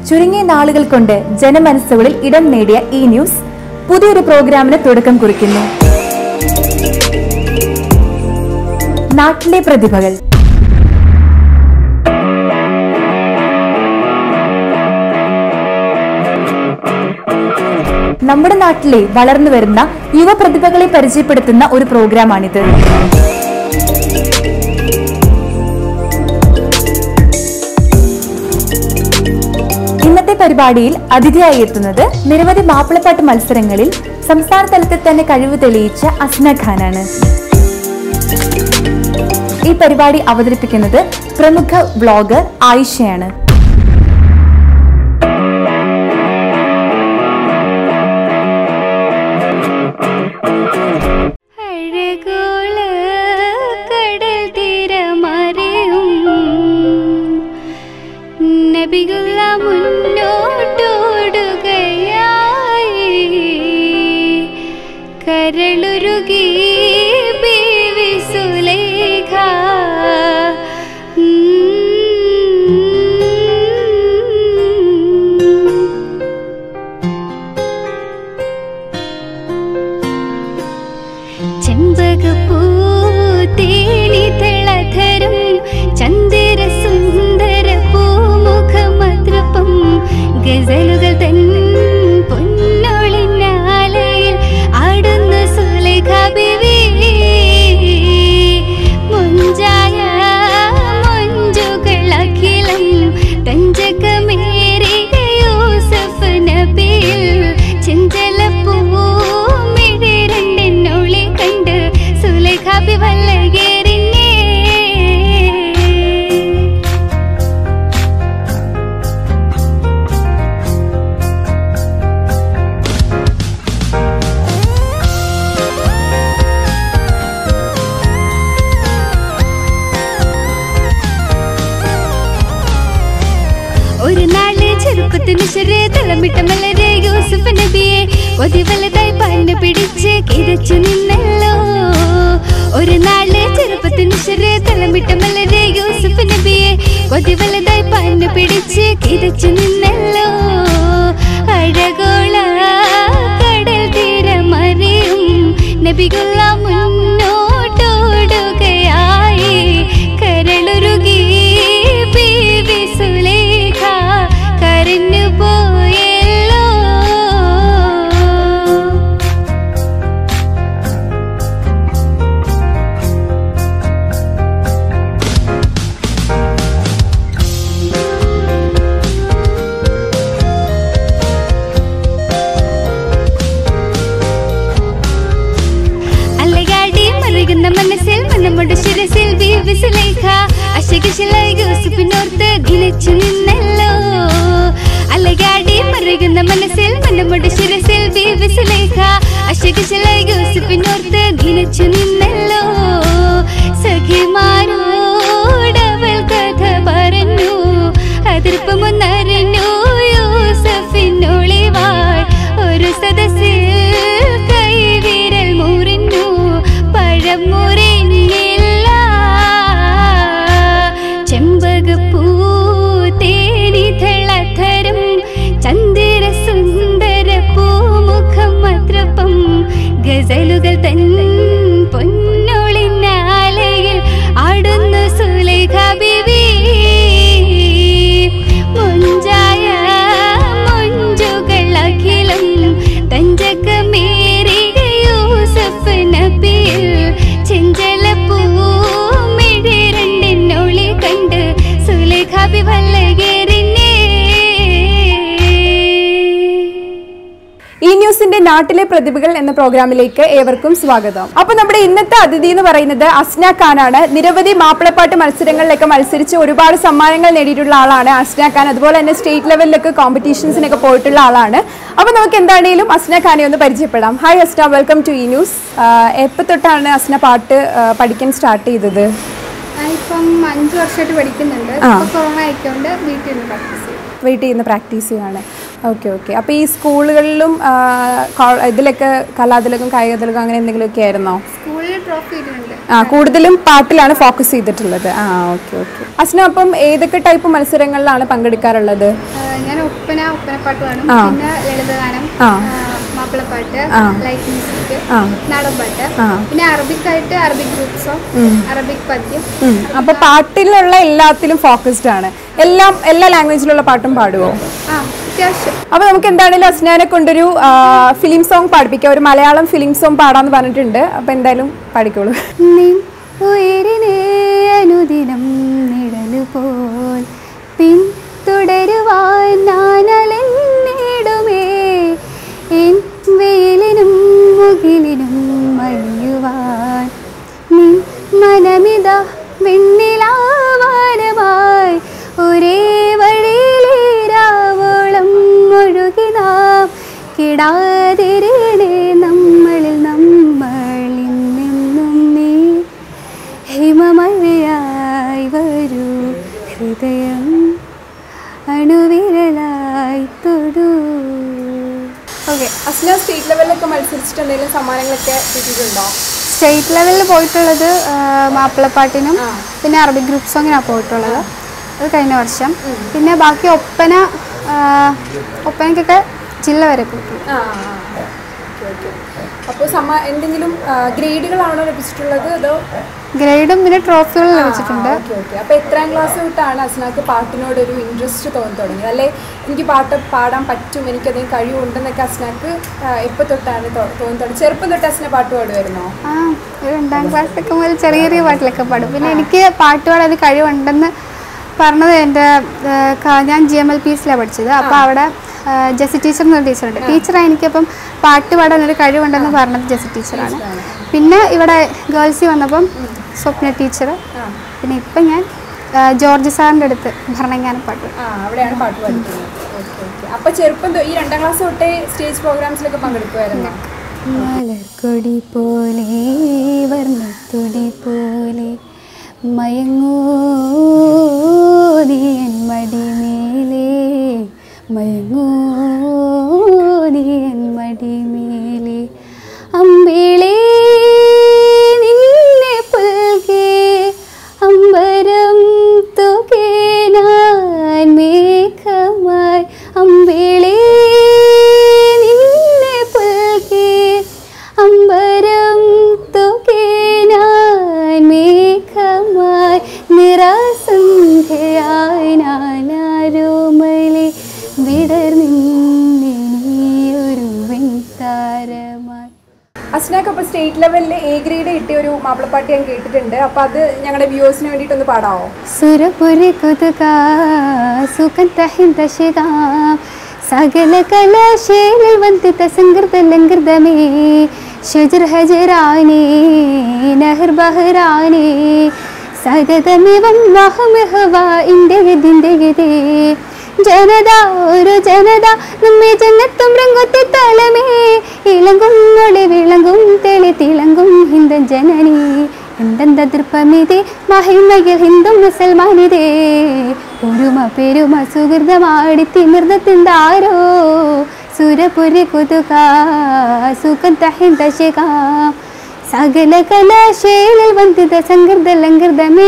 ചുരുങ്ങിയ നാളുകൾ കൊണ്ട് ജനമനസ്സുകളിൽ ഇടം നേടിയ ഈ ന്യൂസ് പുതിയൊരു പ്രോഗ്രാമിന് തുടക്കം കുറിക്കുന്നു നാട്ടിലെ പ്രതിഭകൾ നമ്മുടെ നാട്ടിലെ വളർന്നു വരുന്ന യുവ പ്രതിഭകളെ പരിചയപ്പെടുത്തുന്ന ഒരു പ്രോഗ്രാമാണിത് ഇന്നത്തെ പരിപാടിയിൽ അതിഥിയായി എത്തുന്നത് നിരവധി മാപ്പിളപ്പാട്ട് മത്സരങ്ങളിൽ സംസ്ഥാന തലത്തിൽ തന്നെ കഴിവ് തെളിയിച്ച അസ്ന ഖാനാണ് ഈ പരിപാടി അവതരിപ്പിക്കുന്നത് പ്രമുഖ വ്ളോഗർ ആയിഷയാണ് അഴകോള കടൽ തീരമറിയും നബികുള്ള മുന്നോട്ടോടുകയായി കരളുരുകി ബീവി സുലേഖ ഉം. ചെമ്പകപ്പൂ തേനി തിളധരം ചന്ദിര സുന്ദര പൂമുഖമദ്രപ്പം ഗസലുകൾ തൻ പൊന്നൊളിനാലയിൽ ആടുന്ന സുലേഖ ബിവി മുഞ്ചായ മൊഞ്ചുകൾ അഖിലം തഞ്ചകമേറിയ യൂസഫ് നബിയിൽ ചെഞ്ചല പൂമിഴിരണ്ടെന്നൊളി കണ്ട് സുലേഖ ബി വല്ലകേറിഞ്ഞേ ഒരു നാള് ചെറുപ്പത്തിന് ചെറിയ തളമിട്ട മലരെ യൂസഫ് നബിയെ കൊതി വലുതായി പണ്ട് പിടിച്ച് കിതച്ചു നിന്നല്ലോ ഒരു നാള് ചെറുപ്പത്തിന് ചെറിയ തളമിട്ട മലരെ യൂസഫ് നബിയെ കൊതി വലുതായി പണ്ട് പിടിച്ച് കിതച്ചു നിന്നല്ലോ അഴകോള കടൽ തീരമറിയും നബികുള്ള മുന്നോട്ടോടുകയായി കരളുരുകി ബീവി സുലേഖ കരഞ്ഞു പോയല്ലോ അലകാടി മറുകുന്ന മനസ്സിൽ മനമുടെ ശിരസിൽ ബീവി സുലേഖ അശകിശലായി യൂസഫിനോർത്ത് ധിനച്ചു നിന്നല്ലോ അലകാടി മറുകുന്ന മനസ്സിൽ മനമുടെ ശിരസിൽ ബീവി സുലേഖ അശകിശലായി യൂസഫിനോർത്ത് ധിനച്ചു നിന്നല്ലോ സഖിമാരോടവൾ കഥ പറഞ്ഞു അതിർപ്പമൊന്നറിഞ്ഞു യൂസഫിനൊളിവാൾ ഒരു സദസ്സിൽ കൈവിരൽ മുറിഞ്ഞു പഴം മുറിഞ്ഞില്ല ചെമ്പകപ്പൂ തേനി തിളധരം ചന്ദിര സുന്ദര പൂമുഖം മത്രപ്പം ഗസലുകൾ തൻ പൊന്നൊളിനാലയിൽ ആടുന്ന സുലേഖ ബിവി മുഞ്ചായ മൊഞ്ചുകൾ അഖിലം തഞ്ചകമേറിയ യൂസഫ് നബിയിൽ ചെഞ്ചല പൂമിഴിരണ്ടിനൊളി കണ്ട് സുലേഖ ബി വല്ലകേറിഞ്ഞേ ഈ ന്യൂസിന്റെ നാട്ടിലെ പ്രതിഭകൾ എന്ന പ്രോഗ്രാമിലേക്ക് ഏവർക്കും സ്വാഗതം അപ്പൊ നമ്മുടെ ഇന്നത്തെ അതിഥി എന്ന് പറയുന്നത് അസ്ന ഖാനാണ് നിരവധി മാപ്പിളപ്പാട്ട് മത്സരങ്ങളിലൊക്കെ മത്സരിച്ച് ഒരുപാട് സമ്മാനങ്ങൾ നേടിയിട്ടുള്ള ആളാണ് അസ്ന ഖാൻ അതുപോലെ തന്നെ സ്റ്റേറ്റ് ലെവലിലൊക്കെ കോമ്പറ്റീഷൻസിനൊക്കെ പോയിട്ടുള്ള ആളാണ് അപ്പൊ നമുക്ക് എന്താണേലും അസ്ന ഖാനെ ഒന്ന് പരിചയപ്പെടാം ഹായ് അസ്ന വെൽക്കം ടു ഈ ന്യൂസ് എപ്പോൾ തൊട്ടാണ് അസ്ന പാട്ട് ആ, പഠിക്കാൻ സ്റ്റാർട്ട് ചെയ്തത് ഞാനിപ്പം അഞ്ച് വർഷമായിട്ട് പഠിക്കുന്നുണ്ട് ആ. ഇപ്പൊ കൊറോണ ആയിക്കൊണ്ട് വീട്ടിൽ നിന്ന് പ്രാക്ടീസ് ചെയ്യും വീട്ടിൽ നിന്ന് പ്രാക്ടീസ് ചെയ്യാണ് ഓക്കെ ഓക്കെ അപ്പോൾ ഈ സ്കൂളുകളിലും ആ, കോ- ഇതിലൊക്കെ കലാതിലകം കായികതിലകം അങ്ങനെ എന്തെങ്കിലുമൊക്കെ ആയിരുന്നോ സ്കൂളിൽ ട്രോഫി ഇടുന്നുണ്ട് ആ കൂടുതലും പാട്ടിലാണ് ഫോക്കസ് ചെയ്തിട്ടുള്ളത് ആ ഓക്കെ ഓക്കെ അസ്ന അപ്പം ഏതൊക്കെ ടൈപ്പ് മത്സരങ്ങളിലാണ് പങ്കെടുക്കാറുള്ളത് ഞാൻ ഒപ്പന ഒപ്പനപ്പാട്ട് പാടും ആ. പിന്നെ ലളിതഗാനം ആ. ആ, മാപ്പിളപ്പാട്ട് ആ. ലൈറ്റ് മ്യൂസിക് ആ. നാടൻ പാട്ട് ആ. പിന്നെ അറബിക് ആയിട്ട് അറബിക് ഗ്രൂപ്പ് സോങ് അറബിക് പദ്യം ഉം. അപ്പൊ പാട്ടിലുള്ള എല്ലാത്തിലും ഫോക്കസ്ഡ് ആണ് എല്ലാം എല്ലാ ലാംഗ്വേജിലുള്ള പാട്ടും പാടുവോ ആ അത്യാവശ്യം അപ്പൊ നമുക്ക് എന്താണെങ്കിലും അസ്നാനെ കൊണ്ടൊരു ഫിലിം സോങ് പാടിപ്പിക്കാം ഒരു മലയാളം ഫിലിം സോങ് പാടാന്ന് പറഞ്ഞിട്ടുണ്ട് അപ്പൊ എന്തായാലും പാടിക്കോളൂ നിൻ ഉയരിനെ അനുദിനം നിഴലുപോൽ പിന്തുടരുവാൻ ഞാനലെന്നിടുമേ എൻ വെയിലിനും മുകിലിനും മലിയുവാൻ നിൻ മനമിത വെണ്ണിലാവാനമായി ഒരേ വഴിയിലേരാവോളം ഒഴുകി നാം കിടാതിരേ നമ്മളിൽ നമ്മളിന്നെന്നും നീ ഹിമമഴയായി വരൂ ഹൃദയം അണുവിരലായി തൊടൂ ഓക്കെ അസ്ന സ്റ്റേറ്റ് ലെവലിലൊക്കെ മത്സരിച്ചിട്ട് എന്തെങ്കിലും സമ്മാനങ്ങളൊക്കെ കിട്ടിയിട്ടുണ്ടോ സ്റ്റേറ്റ് ലെവലിൽ പോയിട്ടുള്ളത് ആ, മാപ്പിളപ്പാട്ടിനും പിന്നെ അറബിക് ഗ്രൂപ്പ് സോങ്ങിനാണ് പോയിട്ടുള്ളത് അത് കഴിഞ്ഞ വർഷം പിന്നെ ബാക്കി ഒപ്പന ആ, ഒപ്പനയ്ക്കൊക്കെ ജില്ല വരെ പോയിട്ടുണ്ട് ആ ഓക്കെ ഓക്കെ അപ്പോൾ സമ്മാ എന്തെങ്കിലും ഗ്രേഡുകളാണോ ലഭിച്ചിട്ടുള്ളത് അതോ ഗ്രേഡും പിന്നെ ട്രോഫികളും ലഭിച്ചിട്ടുണ്ട് ഓക്കെ ഓക്കെ അപ്പോൾ എത്രാം ക്ലാസ് തൊട്ടാണ് അസ്നാക്ക് പാട്ടിനോട് ഒരു ഇൻട്രസ്റ്റ് തോന്നി തുടങ്ങിയത് അല്ലെ എനിക്ക് പാട്ട് പാടാൻ പറ്റും എനിക്കതിന് കഴിവുണ്ടെന്നൊക്കെ അസ്നാക്ക് എപ്പോൾ തൊട്ടാണ് തോ- തോന്നി തുടങ്ങി ചെറുപ്പം തൊട്ട് അസ്ന പാട്ട് പാടുമായിരുന്നോ ആ ഒരു രണ്ടാം ക്ലാസ്സിലൊക്കെ മുതൽ ചെറിയ ചെറിയ പാട്ടിലൊക്കെ പാടും പിന്നെ എനിക്ക് പാട്ട് പാടാൻ കഴിവുണ്ടെന്ന് പറഞ്ഞത് എൻ്റെ ആ, ക- ഞാൻ ജി എം എൽ പി എസിലാണ് പഠിച്ചത് അപ്പോൾ അവിടെ ആ, ജെസി ടീച്ചർ എന്നൊരു ടീച്ചറുണ്ട് ടീച്ചറാണ് എനിക്കപ്പം പാട്ട് പാടാൻ ഒരു കഴിവുണ്ടെന്ന് പറഞ്ഞത് ജെസി ടീച്ചറാണ് പിന്നെ ഇവിടെ ഗേൾസിൽ വന്നപ്പം സ്വപ്ന ടീച്ചർ പിന്നെ ഇപ്പം ഞാൻ ആ, ജോർജ് സാറിൻ്റെ അടുത്ത് ഭരണങ്ങാന പാട്ട് ആ അവിടെയാണ് പാട്ട് പഠിക്കുന്നത് ഓക്കെ ഓക്കെ അപ്പോൾ ചെറുപ്പം തൊ- ഈ രണ്ടാം ക്ലാസ് തൊട്ടേ സ്റ്റേജ് പ്രോഗ്രാംസിലൊക്കെ പങ്കെടുക്കുമായിരുന്നു മലർക്കൊടി പോലെ വർണ്ണത്തൊടി പോലെ മയങ്ങൂ നീ എൻ മടിമേലേ മയങ്ങൂ നീ എൻ മടിമേലേ അമ്പിളേ നിന്നെ പുൽകേ അമ്പരം തുകേ ഞാൻ മേഘമായി അമ്പിളേ നിന്നെ പുൽകേ അമ്പരം തുകേ ഞാൻ മേഘമായി നിറസന്ധ്യയായി ഞാനാരോമലെ വിടർന്നിന്നൊരു വെൺതാരമായി അസ്നാക്ക് അപ്പോൾ സ്റ്റേറ്റ് ലെവലിൽ എ ഗ്രേഡ് കിട്ടിയ ഒരു മാപ്പിളപ്പാട്ട് ഞാൻ കേട്ടിട്ടുണ്ട് അപ്പോൾ അത് ഞങ്ങളുടെ വ്യൂവേഴ്സിന് വേണ്ടിയിട്ടൊന്ന് പാടാവോ സുരപുരി കുതുക സുഖന്തഹിന്തശികാം സകല കലാശേലിൽ വന്ദിത സംഗൃത ലംഘൃതമേ ശുജർ ഹജറാനേ നഹർ ബഹറാനേ സഗതമിവം വഹമഹവ ഇന്ത്യഗതിന്ത്യഗതേ ജനത ഒരു ജനത നമ്മെ ജന്നത്തും രംഗത്തെ തലമേ ഇളങ്കും ഒളി വിളങ്ങും തെളി തിളങ്ങും ഹിന്ദ ജനനി എന്തെന്ത ദൃപ്പമിതേ മഹിമയിൽ ഹിന്ദു മുസൽമാനിതേ ഒരുമ പെരുമ സുഹൃതമാടി തിമിർന്നത്തിന്താരോ സുരപുരി കുതുക സുഖന്ത ഹിന്ദശിക സകല കലാശേലിൽ വന്ദിത സംഗൃത ലംഘൃതമേ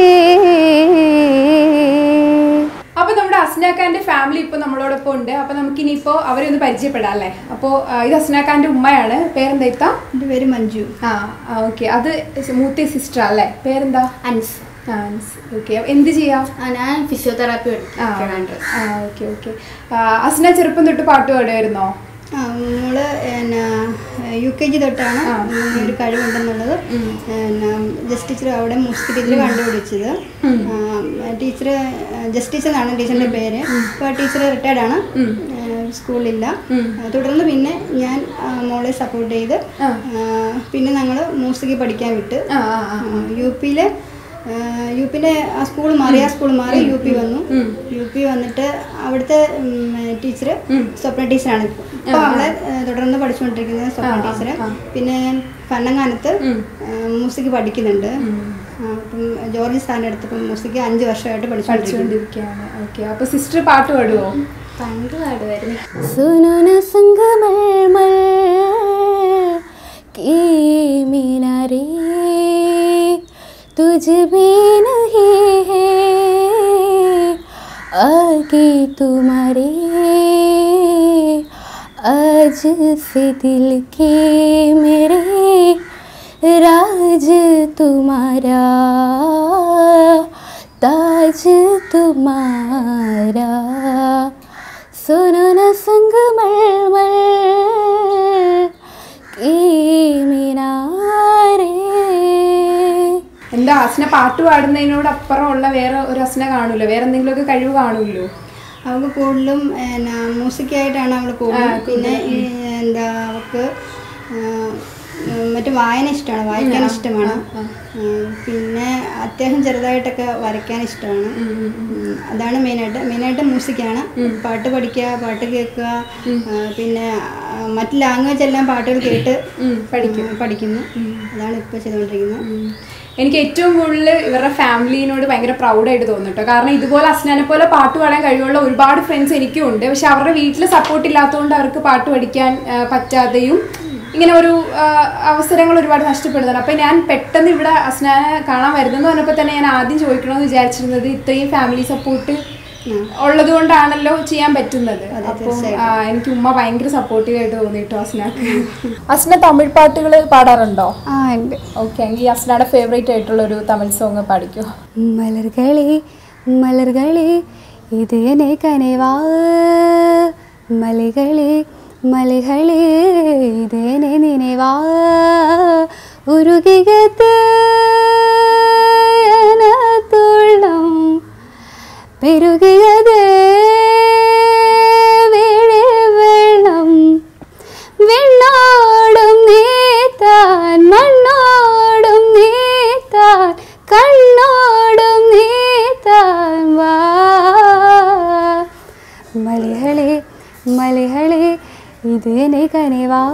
അപ്പൊ നമ്മുടെ അസ്നാഖാന്റെ ഫാമിലി ഇപ്പൊ നമ്മളോടൊപ്പം ഉണ്ട് അപ്പൊ നമുക്ക് ഇനിയിപ്പോ അവരെ ഒന്ന് പരിചയപ്പെടാം അല്ലേ അപ്പോ ആ, ഇത് അസ്നാഖാന്റെ ഉമ്മയാണ് പേരെന്താ ഇത്ത എൻ്റെ പേര് മഞ്ജു ആ ഓക്കെ അത് മൂത്ത സിസ്റ്റർ അല്ലേ പേരെന്താ അൻസ് ഓക്കെ എന്ത് ചെയ്യാം ആ ഞാൻ ഫിസിയോതെറാപ്പി ആ ഓക്കെ ഓക്കെ അസ്ന ചെറുപ്പം തൊട്ട് പാട്ട് പാടുമായിരുന്നോ ആ മോള് പിന്നെ യു കെ ജി തൊട്ടാണ് ഇങ്ങനെ ഒരു കഴിവുണ്ടെന്നുള്ളത് പിന്നെ ജസ്റ്റ് ടീച്ചർ അവിടെ മുസ്കി ടീച്ചർ കണ്ടുപിടിച്ചത് ടീച്ചർ ജസ്റ്റ് ടീച്ചർ എന്നാണ് ടീച്ചറിൻ്റെ പേര് അപ്പോൾ ടീച്ചർ റിട്ടയർഡ് ആണ് സ്കൂളിലില്ല ആ, തുടർന്ന് പിന്നെ ഞാൻ ആ, മോളെ സപ്പോർട്ട് ചെയ്ത് ആ, പിന്നെ ഞങ്ങൾ മ്യൂസിക് പഠിക്കാൻ വിട്ട് ആ ആ ആ യു പിയിലെ യു പിയിലെ ആ സ്കൂൾ മാറി ആ സ്കൂൾ മാറി യു പി വന്നു യു പി വന്നിട്ട് അവിടുത്തെ ടീച്ചർ സ്വപ്ന ടീച്ചറാണ് ഇപ്പോൾ ഇപ്പോൾ അവളെ ഏ, തുടർന്ന് പഠിച്ചുകൊണ്ടിരിക്കുന്നത് സ്വപ്ന ടീച്ചർ പിന്നെ കണ്ണങ്ങാനത്ത് മ്യൂസിക് പഠിക്കുന്നുണ്ട് ആ, അപ്പം ജോർജ് സ്ഥാനം എടുത്തപ്പം മ്യൂസിക് അഞ്ച് വർഷമായിട്ട് പഠിച്ചുകൊണ്ടിരിക്കുന്നു പഠിച്ചുകൊണ്ടിരിക്കുകയാണ് ഓക്കെ അപ്പൊ സിസ്റ്റർ പാട്ട് പാടുവോ പണ്ട് പാടുമായിരുന്നു सुनो न संग मलमल की मीनारे तुझ भी नहीं है आगे तुम्हारे आज से दिल के मेरे राज तुम्हारा ताज तुम्हारा सुनो न संग मलमल की मीनारे എന്താ അസ്ന പാട്ട് പാടുന്നതിനോട് അപ്പുറം ഉള്ള വേറെ ഒരു അസ്ന കാണൂല്ലോ വേറെ എന്തെങ്കിലുമൊക്കെ കഴിവ് കാണൂല്ലോ അവൾക്ക് കൂടുതലും എന്നാ മ്യൂസിക്കായിട്ടാണ് അവൾ കൂടുതലും പിന്നെ ഈ എന്താ അവൾക്ക് ആ, ഉം, മറ്റു വായന ഇഷ്ടമാണ് വായിക്കാൻ ഇഷ്ടമാണ് ഉം, പിന്നെ അത്യാവശ്യം ചെറുതായിട്ടൊക്കെ വരയ്ക്കാൻ ഇഷ്ടമാണ് ഉം, അതാണ് മെയിനായിട്ട് മെയിനായിട്ട് മ്യൂസിക്കാണ് പാട്ട് പഠിക്കുക പാട്ട് കേൾക്കുക ആ, പിന്നെ ആ, മറ്റ് ലാംഗ്വേജ് എല്ലാം പാട്ടുകൾ കേട്ട് പഠിക്കും പഠിക്കുന്നു അതാണ് ഇപ്പോൾ ചെയ്തുകൊണ്ടിരിക്കുന്നത് എനിക്ക് ഏറ്റവും കൂടുതൽ ഇവരുടെ ഫാമിലിനോട് ഭയങ്കര പ്രൗഡായിട്ട് തോന്നും കേട്ടോ കാരണം ഇതുപോലെ അസ്നാനെ പോലെ പാട്ട് പാടാൻ കഴിവുള്ള ഒരുപാട് ഫ്രണ്ട്സ് എനിക്കും ഉണ്ട് പക്ഷെ അവരുടെ വീട്ടിൽ സപ്പോർട്ട് ഇല്ലാത്തതുകൊണ്ട് അവർക്ക് പാട്ട് പഠിക്കാൻ ആ, പറ്റാതെയും ഇങ്ങനെ ഒരു ആ, അവസരങ്ങൾ ഒരുപാട് നഷ്ടപ്പെടുന്നുണ്ട് അപ്പം ഞാൻ പെട്ടെന്ന് ഇവിടെ അസ്നാനെ കാണാൻ വരുന്നെന്ന് പറഞ്ഞപ്പോൾ തന്നെ ഞാൻ ആദ്യം ചോദിക്കണമെന്ന് വിചാരിച്ചിരുന്നത് ഇത്രയും ഫാമിലി സപ്പോർട്ട് ഉള്ളത് കൊണ്ടാണല്ലോ ചെയ്യാൻ പറ്റുന്നത് അപ്പം ആ, എനിക്ക് ഉമ്മ ഭയങ്കര സപ്പോർട്ടീവ് ആയിട്ട് തോന്നി കേട്ടോ അസ്നാക്ക് അസ്ന തമിഴ് പാട്ടുകൾ പാടാറുണ്ടോ ആ ഉണ്ട് ഓക്കെ എങ്കിൽ അസ്നയുടെ ഫേവറേറ്റ് ആയിട്ടുള്ള ഒരു തമിഴ് സോങ് പാടിക്കോ മലർകളെ മലർകളെ ഇത് എന്നെ കനവാ മലകളെ മലകളെ ഇത് എന്നെ നിனைவா ഉരുകികത്ത് തുള്ളം പെരുകിയത് വീഴേ വെള്ളം വെണ്ണോടും നീത്താൻ മണ്ണോടും നീത്താൻ കണ്ണോടും നീത്താൻ വാ മലയാളി മലയാളി ഇത് എന്നെ കനിവാ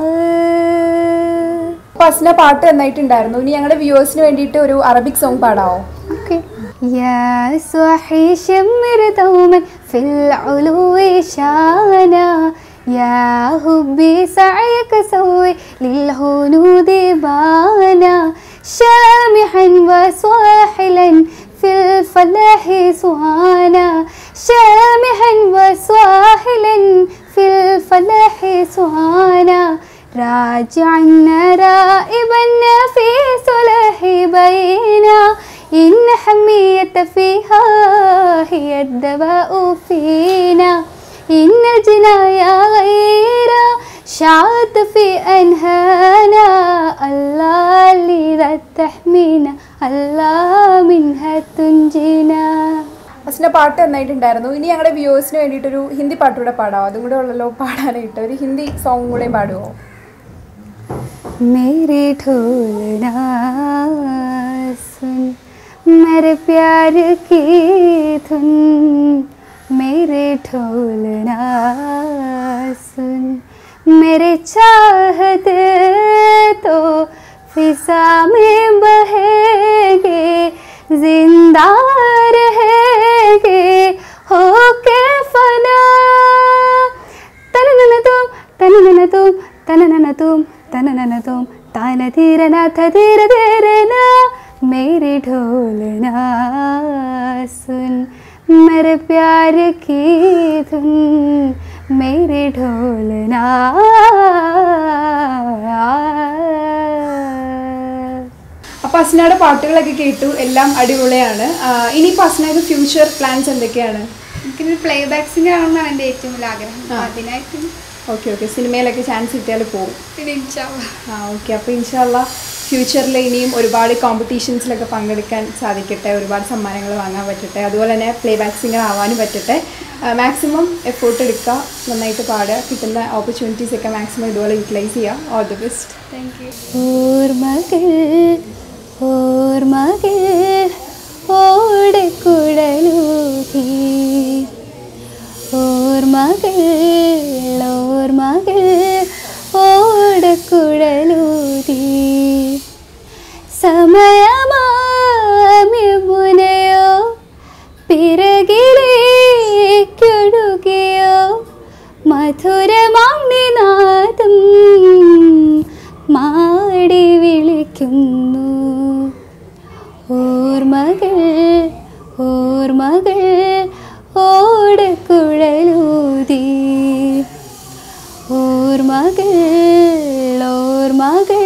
അപ്പൊ അസ്ന പാട്ട് നന്നായിട്ടുണ്ടായിരുന്നു ഇനി ഞങ്ങളുടെ വ്യൂവേഴ്സിന് വേണ്ടിയിട്ട് ഒരു അറബിക് സോങ് പാടാവോ يا صاحي شمر دوما في العلو شانا يا حبي سعيك سوي للهنود بانا شامحا وصاحلا في الفلاح صوانا شامحا وصاحلا في الفلاح صوانا راجعا رائبا في صلح بينا إن حمية فيها هي الدواء فينا إن الجنايا غير شعت في أنهانا الله لذا تحمينا الله منها تنجينا അസ്ന പാട്ട് നന്നായിട്ടുണ്ടായിരുന്നു ഇനി ഞങ്ങളുടെ വ്യൂവേഴ്സിന് വേണ്ടിയിട്ടൊരു ഹിന്ദി പാട്ട് കൂടെ പാടാവോ അതും കൂടെ ഉള്ളല്ലോ പാടാനായിട്ട് ഒരു ഹിന്ദി സോങ് കൂടെ പാടുവോ मेरी ढोलना सुन मेरे प्यार की धुन मेरे ढोलना सुन मेरे चाहत तो फिजा में बहेगे जिंदा रहेगे होके फना തനനന തും തനനന തും തനനന തും തനനന തും താന ധീരന ധീര ധീരന मेरी ढोलना सुन मेरे प्यार की धुन मेरी ढोलना അപ്പൊ അസ്നയുടെ പാട്ടുകളൊക്കെ കേട്ടു എല്ലാം അടിപൊളിയാണ് ആ, ഇനിയിപ്പോ അസ്നയുടെ ഫ്യൂച്ചർ പ്ലാൻസ് എന്തൊക്കെയാണ് എനിക്കൊരു പ്ലേ ബാക്ക് സിംഗർ ആണെന്നാണ് എൻ്റെ ഏറ്റവും വലിയ ആഗ്രഹം അതിനായിട്ട് ഓക്കെ ഓക്കെ സിനിമയിലൊക്കെ ചാൻസ് കിട്ടിയാൽ പോകും പിന്നെ ഇൻഷാല്ലാ. ആ ഓക്കെ അപ്പോൾ ഇൻഷാല്ല ഫ്യൂച്ചറിൽ ഇനിയും ഒരുപാട് കോമ്പറ്റീഷൻസിലൊക്കെ പങ്കെടുക്കാൻ സാധിക്കട്ടെ ഒരുപാട് സമ്മാനങ്ങൾ വാങ്ങാൻ പറ്റട്ടെ അതുപോലെ തന്നെ പ്ലേ ബാക്ക് സിംഗർ ആവാനും പറ്റട്ടെ മാക്സിമം എഫേർട്ട് എടുക്കുക നന്നായിട്ട് പാടുക കിട്ടുന്ന ഓപ്പർച്യൂണിറ്റീസ് ഒക്കെ മാക്സിമം ഇതുപോലെ യൂട്ടിലൈസ് ചെയ്യുക ഓൾ ദി ബെസ്റ്റ് ഓർമ്മകൾ ഓർമ്മകൾ ഓടക്കുഴലൂതി ഓർമ്മകൾ ഓർമ്മകൾ ഓടക്കുഴലൂതി സമയമാമിമുനയോ പിറകിലേക്കൊഴുകിയോ ഓർമ്മകൾ ഓടക്കുഴലൂതി ഓർമ്മകൾ ഓർമ്മകൾ